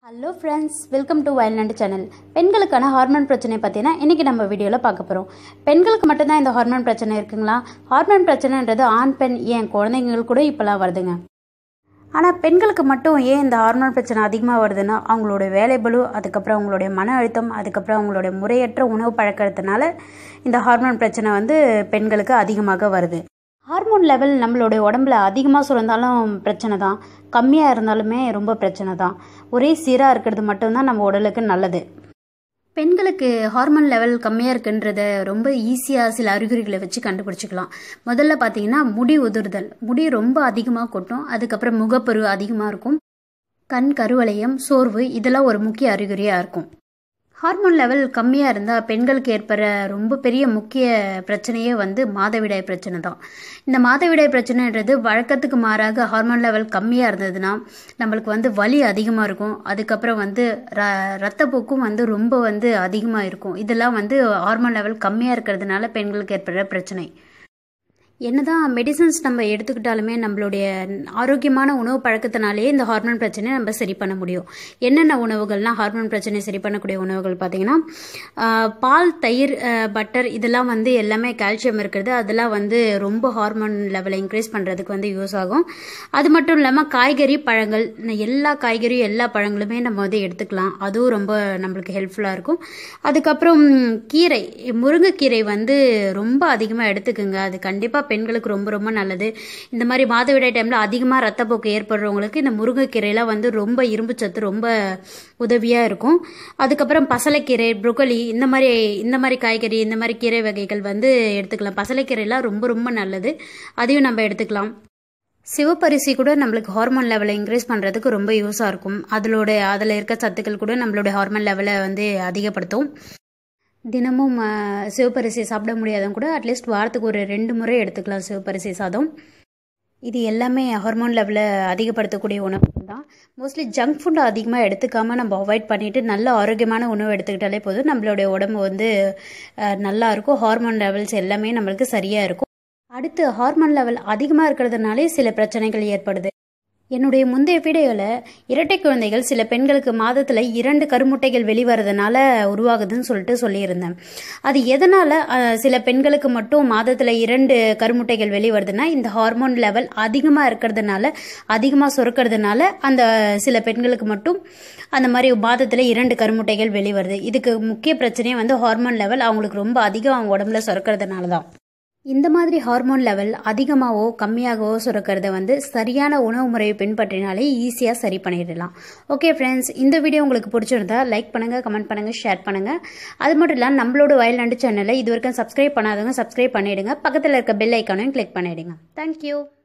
hello friends welcome to Vayalnadu channel பெண்களுக்கான hormone பிரச்சனை பற்றினா இன்றைக்கி நம்ம வீடியோவில் பார்க்க போகிறோம் பெண்களுக்கு மட்டும்தான் இந்த ஹார்மோன் பிரச்சனை இருக்குங்களா ஹார்மோன் பிரச்சனைன்றது ஆண் பெண் ஏன் குழந்தைங்களுக்கு கூட இப்போலாம் வருதுங்க ஆனால் பெண்களுக்கு மட்டும் ஏன் இந்த ஹார்மோன் பிரச்சனை அதிகமாக வருதுன்னா அவங்களோட வேலைபளு அதுக்கப்புறம் அவங்களுடைய மன அழுத்தம் அதுக்கப்புறம் அவங்களுடைய முறையற்ற உணவு பழக்கத்தினால இந்த ஹார்மோன் பிரச்சனை வந்து பெண்களுக்கு அதிகமாக வருது ஹார்மோன் லெவல் நம்மளுடைய உடம்புல அதிகமாக சுரந்தாலும் பிரச்சனை தான் கம்மியாக இருந்தாலுமே ரொம்ப பிரச்சனை தான் ஒரே சீராக இருக்கிறது மட்டும்தான் நம்ம உடலுக்கு நல்லது பெண்களுக்கு ஹார்மோன் லெவல் கம்மியாக இருக்குன்றத ரொம்ப ஈஸியாக சில அறிகுறிகளை வச்சு கண்டுபிடிச்சிக்கலாம் முதல்ல பார்த்தீங்கன்னா முடி உதிர்தல் முடி ரொம்ப அதிகமாக கொட்டும் அதுக்கப்புறம் முகப்பரு அதிகமாக இருக்கும் கண் கருவளையம் சோர்வு இதெல்லாம் ஒரு முக்கிய அறிகுறியாக இருக்கும் ஹார்மோன் லெவல் கம்மியாக இருந்தால் பெண்களுக்கு ஏற்படுற ரொம்ப பெரிய முக்கிய பிரச்சனையே வந்து மாதவிடாய் பிரச்சனை தான் இந்த மாதவிடாய் பிரச்சனைன்றது வழக்கத்துக்கு மாறாக ஹார்மோன் லெவல் கம்மியாக இருந்ததுன்னா நம்மளுக்கு வந்து வலி அதிகமாக இருக்கும் அதுக்கப்புறம் வந்து ர ரத்தப்போக்கும் வந்து ரொம்ப வந்து அதிகமாக இருக்கும் இதெல்லாம் வந்து ஹார்மோன் லெவல் கம்மியாக இருக்கிறதுனால பெண்களுக்கு ஏற்படுற பிரச்சனை என்னதான் மெடிசன்ஸ் நம்ம எடுத்துக்கிட்டாலுமே நம்மளுடைய ஆரோக்கியமான உணவு பழக்கத்தினாலேயே இந்த ஹார்மோன் பிரச்சனையை நம்ம சரி பண்ண முடியும் என்னென்ன உணவுகள்லாம் ஹார்மோன் பிரச்சனையை சரி பண்ணக்கூடிய உணவுகள் பார்த்தீங்கன்னா ஆஹ், பால் தயிர் ஆஹ், பட்டர் இதெல்லாம் வந்து எல்லாமே கால்சியம் இருக்கிறது அதெல்லாம் வந்து ரொம்ப ஹார்மோன் லெவலை இன்க்ரீஸ் பண்ணுறதுக்கு வந்து யூஸ் ஆகும் அது மட்டும் இல்லாமல் காய்கறி பழங்கள் இந்த எல்லா காய்கறியும் எல்லா பழங்களுமே நம்ம வந்து எடுத்துக்கலாம் அதுவும் ரொம்ப நம்மளுக்கு ஹெல்ப்ஃபுல்லாக இருக்கும் அதுக்கப்புறம் கீரை முருங்கைக்கீரை வந்து ரொம்ப அதிகமாக எடுத்துக்குங்க அது கண்டிப்பாக பெண்களுக்கு ரொம்ப ரொம்ப நல்லது இந்த மாதிரி மாதவிடாய் டைமில் அதிகமாக ரத்தப்போக்கு ஏற்படுறவங்களுக்கு இந்த முருங்கைக்கீரையெல்லாம் வந்து ரொம்ப இரும்பு சத்து ரொம்ப உதவியாக இருக்கும் அதுக்கப்புறம் பசலைக்கீரை ப்ரொக்கலி இந்த மாதிரி இந்த மாதிரி காய்கறி இந்த மாதிரி கீரை வகைகள் வந்து எடுத்துக்கலாம் பசலைக்கீரைலாம் ரொம்ப ரொம்ப நல்லது அதையும் நம்ம எடுத்துக்கலாம் சிவப்பரிசி கூட நம்மளுக்கு ஹார்மோன் லெவலை இன்க்ரீஸ் பண்ணுறதுக்கு ரொம்ப யூஸாக இருக்கும் அதிலோட அதில் இருக்க சத்துக்கள் கூட நம்மளோட ஹார்மோன் லெவலை வந்து அதிகப்படுத்தும் தினமும் அஹ், சிவப்பரிசி சாப்பிட முடியாதவங்க கூட அட்லீஸ்ட் வாரத்துக்கு ஒரு ரெண்டு முறை எடுத்துக்கலாம் சிவப்பரிசி சாதம் இது எல்லாமே ஹார்மோன் லெவலை அதிகப்படுத்தக்கூடிய உணவுகள் தான் மோஸ்ட்லி ஜங்க் ஃபுட் அதிகமாக எடுத்துக்காமல் நம்ம அவாய்ட் பண்ணிவிட்டு நல்ல ஆரோக்கியமான உணவு எடுத்துக்கிட்டாலே போதும் நம்மளுடைய உடம்பு வந்து அஹ், நல்லா இருக்கும் ஹார்மோன் லெவல்ஸ் எல்லாமே நம்மளுக்கு சரியாக இருக்கும் அடுத்து ஹார்மோன் லெவல் அதிகமாக இருக்கிறதுனாலே சில பிரச்சனைகள் ஏற்படுது என்னுடைய முந்தைய வீடியோவில் இரட்டை குழந்தைகள் சில பெண்களுக்கு மாதத்தில் இரண்டு கருமுட்டைகள் வெளிவரதுனால உருவாகுதுன்னு சொல்லிட்டு சொல்லியிருந்தேன் அது எதனால் சில பெண்களுக்கு மட்டும் மாதத்தில் இரண்டு கருமுட்டைகள் வெளிவருதுன்னா இந்த ஹார்மோன் லெவல் அதிகமாக இருக்கிறதுனால அதிகமாக சுரக்கிறதுனால அந்த சில பெண்களுக்கு மட்டும் அந்த மாதிரி மாதத்தில் இரண்டு கருமுட்டைகள் வெளிவருது இதுக்கு முக்கிய பிரச்சனையே வந்து ஹார்மோன் லெவல் அவங்களுக்கு ரொம்ப அதிகம் அவங்க உடம்புல சுரக்கிறதுனால தான் இந்த மாதிரி ஹார்மோன் லெவல் அதிகமாகவோ கம்மியாகவோ சுரக்கிறத வந்து சரியான உணவு முறையை பின்பற்றினாலே ஈஸியாக சரி பண்ணிடலாம் ஓகே ஃப்ரெண்ட்ஸ் இந்த வீடியோ உங்களுக்கு பிடிச்சிருந்தா லைக் பண்ணுங்கள் கமெண்ட் பண்ணுங்கள் ஷேர் பண்ணுங்கள் அது மட்டும் இல்லாமல் நம்மளோட வயல்நாடு சேனலை இது வரைக்கும் சப்ஸ்கிரைப் பண்ணாதவங்க சப்ஸ்கிரைப் பண்ணிவிடுங்க பக்கத்தில் இருக்க பெல் ஐக்கானையும் கிளிக் பண்ணிவிடுங்க தேங்க்யூ